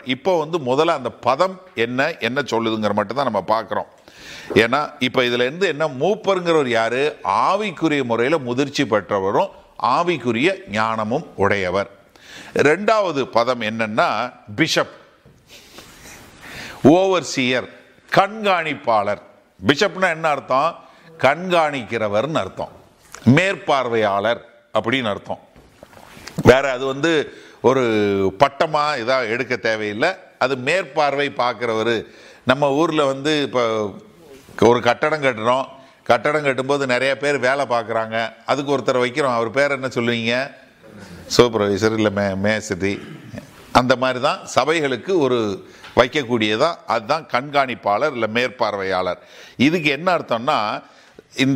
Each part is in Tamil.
இப்போ வந்து முதல்ல அந்த பதம் என்ன என்ன சொல்லுதுங்கிற மட்டும் தான் நம்ம பார்க்குறோம் ஏன்னா இப்போ இதுல இருந்து என்ன மூப்பருங்கிறவர் யாரு ஆவிக்குரிய முறையில் முதிர்ச்சி பெற்றவரும் ஆவிக்குரிய ஞானமும் உடையவர் ரெண்டாவது பதம் என்னன்னா பிஷப் ஓவர்சியர் கண்காணிப்பாளர் பிஷப்னா என்ன அர்த்தம் கண்காணிக்கிறவர்னு அர்த்தம் மேற்பார்வையாளர் அப்படின்னு அர்த்தம் வேற அது வந்து ஒரு பட்டமா இதா எடுக்க தேவையில்லை அது மேற்பார்வை பார்க்குறவர் நம்ம ஊரில் வந்து இப்போ ஒரு கட்டடம் கட்டுறோம் கட்டடம் கட்டும்போது நிறைய பேர் வேலை பார்க்குறாங்க அதுக்கு ஒருத்தர் வைக்கிறோம் அவர் பேர் என்ன சொல்லுவீங்க சூப்பர்வைசர் இல்லை மே மேசதி அந்த மாதிரி தான் சபைகளுக்கு ஒரு வைக்கக்கூடியதா அதுதான் கண்காணிப்பாளர் இல்லை மேற்பார்வையாளர் இதுக்கு என்ன அர்த்தம்னா இந்த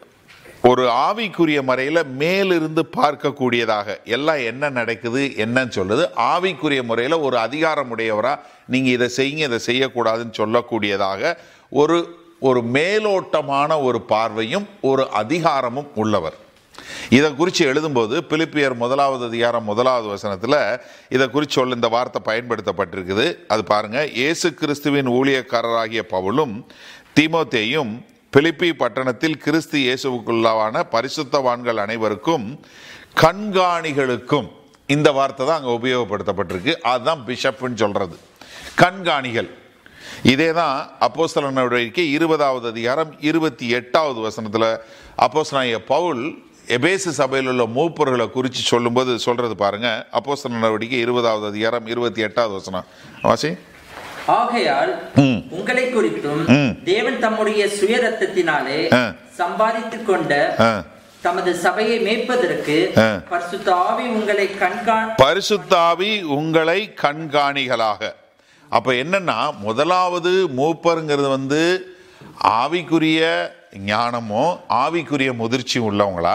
ஒரு ஆவிக்குரிய முறையில் மேலிருந்து பார்க்கக்கூடியதாக எல்லாம் என்ன நடக்குது என்னன்னு சொல்லுது ஆவிக்குரிய முறையில் ஒரு அதிகாரமுடையவரா நீங்கள் இதை செய்யுங்க இதை செய்யக்கூடாதுன்னு சொல்லக்கூடியதாக ஒரு ஒரு மேலோட்டமான ஒரு பார்வையும் ஒரு அதிகாரமும் உள்ளவர் இதை குறித்து எழுதும்போது பிலிப்பியர் முதலாவது அதிகாரம் முதலாவது வசனத்தில் இதை குறித்து சொல்ல இந்த வார்த்தை பயன்படுத்தப்பட்டிருக்குது அது பாருங்க இயேசு கிறிஸ்துவின் ஊழியக்காரராகிய பவுலும் தீமோத்தேயும் பிலிப்பி பட்டணத்தில் கிறிஸ்து இயேசுவுக்குள்ளான பரிசுத்தவான்கள் அனைவருக்கும் கண்காணிகளுக்கும் இந்த வார்த்தை தான் அங்கே உபயோகப்படுத்தப்பட்டிருக்கு அதுதான் பிஷப்னு சொல்றது கண்காணிகள் இதே தான் அப்போஸ்தலர் நடவடிக்கை இருபதாவது அதிகாரம் இருபத்தி எட்டாவது வசனத்தில் அப்போஸ்தலனாகிய பவுல் எபேசு சபையில் உள்ள மூப்பர்களை குறித்து சொல்லும்போது சொல்றது பாருங்க அப்போஸ்தலர் நடவடிக்கை இருபதாவது அதிகாரம் இருபத்தி எட்டாவது வசனம் வாசி ஆகையால் ம். உங்களை குறித்தும் ம். தேவன் தம்முடைய சுய ரத்தத்தினாலே ஆ. சம்பாதித்துக் கொண்ட ஆ. தமது சபையை மேய்ப்பதற்கு ஆ. பரிசுத்த ஆவி உங்களை கண்காண் பரிசுத்தாவி உங்களை கண்காணிகளாக அப்ப என்னன்னா முதலாவது மூப்பருங்கிறது வந்து ஆவிக்குரிய ஞானமோ ஆவிக்குரிய முதிர்ச்சி உள்ளவங்களா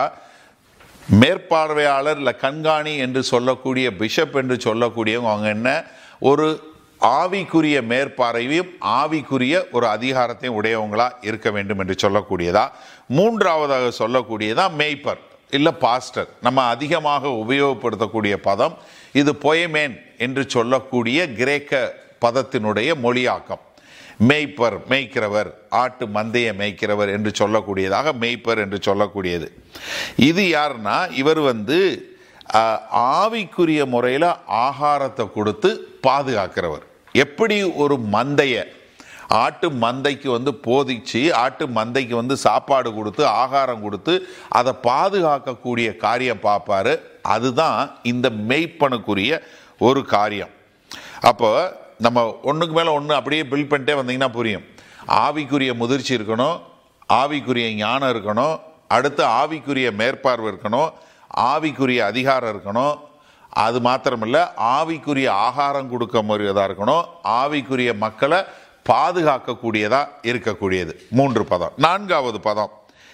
மேற்பார்வையாளர் இல்லை கண்காணி என்று சொல்லக்கூடிய பிஷப் என்று சொல்லக்கூடியவங்க அவங்க என்ன ஒரு ஆவிக்குரிய மேற்பார்வையும் ஆவிக்குரிய ஒரு அதிகாரத்தையும் உடையவங்களா இருக்க வேண்டும் என்று சொல்லக்கூடியதா மூன்றாவதாக சொல்லக்கூடியதா மேய்ப்பர் இல்லை பாஸ்டர் நம்ம அதிகமாக உபயோகப்படுத்தக்கூடிய பதம் இது பொயமேன் என்று சொல்லக்கூடிய கிரேக்க பதத்தினுடைய மொழியாக்கம் மேய்ப்பர் மேய்க்கிறவர் ஆட்டு மந்தையை மேய்க்கிறவர் என்று சொல்லக்கூடியதாக மேய்ப்பர் என்று சொல்லக்கூடியது இது யாருன்னா இவர் வந்து ஆஹ், ஆவிக்குரிய முறையில் ஆகாரத்தை கொடுத்து பாதுகாக்கிறவர் எப்படி ஒரு மந்தைய ஆட்டு மந்தைக்கு வந்து போதிச்சு ஆட்டு மந்தைக்கு வந்து சாப்பாடு கொடுத்து ஆகாரம் கொடுத்து அதை பாதுகாக்கக்கூடிய காரியம் பார்ப்பாரு அதுதான் இந்த மெய்ப்பனுக்குரிய ஒரு காரியம் அப்போ நம்ம ஒன்றுக்கு மேலே ஒன்று அப்படியே பில்ட் பண்ணிட்டே வந்தீங்கன்னா புரியும் ஆவிக்குரிய முதிர்ச்சி இருக்கணும் ஆவிக்குரிய ஞானம் இருக்கணும் அடுத்து ஆவிக்குரிய மேற்பார்வை இருக்கணும் ஆவிக்குரிய அதிகாரம் இருக்கணும் அது மாத்திரமில்ல ஆவிக்குரிய ஆகாரம் கொடுக்க முடியதாக இருக்கணும் ஆவிக்குரிய மக்களை பாதுகாக்கக்கூடியதா இருக்கக்கூடியது மூன்று பதம் நான்காவது பதம்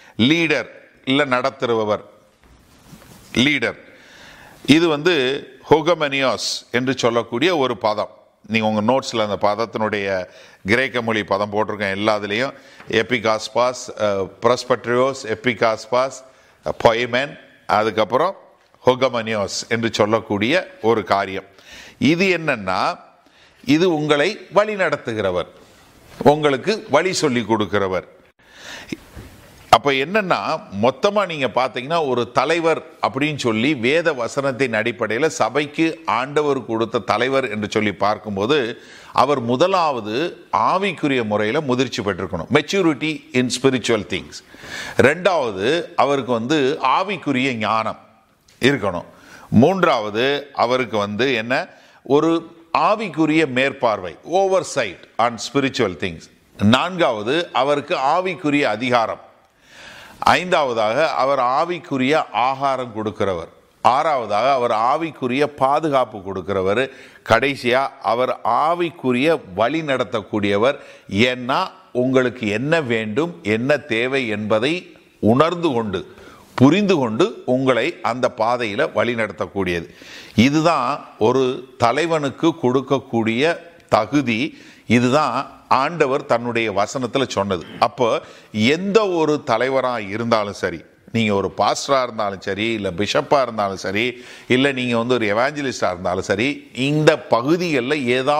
லீடர் இல்லை நடத்துறவர் லீடர் இது வந்து ஹொகமனியாஸ் என்று சொல்லக்கூடிய ஒரு பதம் நீங்கள் உங்கள் நோட்ஸில் அந்த பதத்தினுடைய கிரேக்க மொழி பதம் போட்டிருக்கேன் எல்லாத்துலேயும் எப்பிகாஸ்பாஸ் ப்ரஸ்பட்ரியோஸ் எப்பிகாஸ்பாஸ் பொய்மென் அதுக்கப்புறம் ஹொகமனியோஸ் என்று சொல்லக்கூடிய ஒரு காரியம் இது என்னன்னா இது உங்களை வழி நடத்துகிறவர் உங்களுக்கு வழி சொல்லி கொடுக்கிறவர் அப்ப என்னன்னா மொத்தமா நீங்க பாத்தீங்கன்னா ஒரு தலைவர் அப்படின்னு சொல்லி வேத வசனத்தின் அடிப்படையில் சபைக்கு ஆண்டவர் கொடுத்த தலைவர் என்று சொல்லி பார்க்கும்போது அவர் முதலாவது ஆவிக்குரிய முறையில் முதிர்ச்சி பெற்றிருக்கணும் மெச்சூரிட்டி இன் ஸ்பிரிச்சுவல் திங்ஸ் ரெண்டாவது அவருக்கு வந்து ஆவிக்குரிய ஞானம் இருக்கணும் மூன்றாவது அவருக்கு வந்து என்ன ஒரு ஆவிக்குரிய மேற்பார்வை oversight on spiritual things நான்காவது அவருக்கு ஆவிக்குரிய அதிகாரம் ஐந்தாவதாக அவர் ஆவிக்குரிய ஆகாரம் கொடுக்கிறவர் ஆறாவதாக அவர் ஆவிக்குரிய பாதுகாப்பு கொடுக்கிறவர் கடைசியா அவர் ஆவிக்குரிய வழி நடத்தக்கூடியவர் ஏன்னா உங்களுக்கு என்ன வேண்டும் என்ன தேவை என்பதை உணர்ந்து கொண்டு புரிந்து கொண்டு உங்களை அந்த பாதையில் வழி நடத்தக்கூடியது இதுதான் ஒரு தலைவனுக்கு கொடுக்கக்கூடிய தகுதி இதுதான் ஆண்டவர் தன்னுடைய வசனத்தில் சொன்னது அப்போ எந்த ஒரு தலைவராக இருந்தாலும் சரி நீங்கள் ஒரு பாஸ்டராக இருந்தாலும் சரி இல்லை பிஷப்பாக இருந்தாலும் சரி இல்லை நீங்கள் வந்து ஒரு எவாஞ்சலிஸ்டாக இருந்தாலும் சரி இந்த பகுதிகளில் ஏதாவது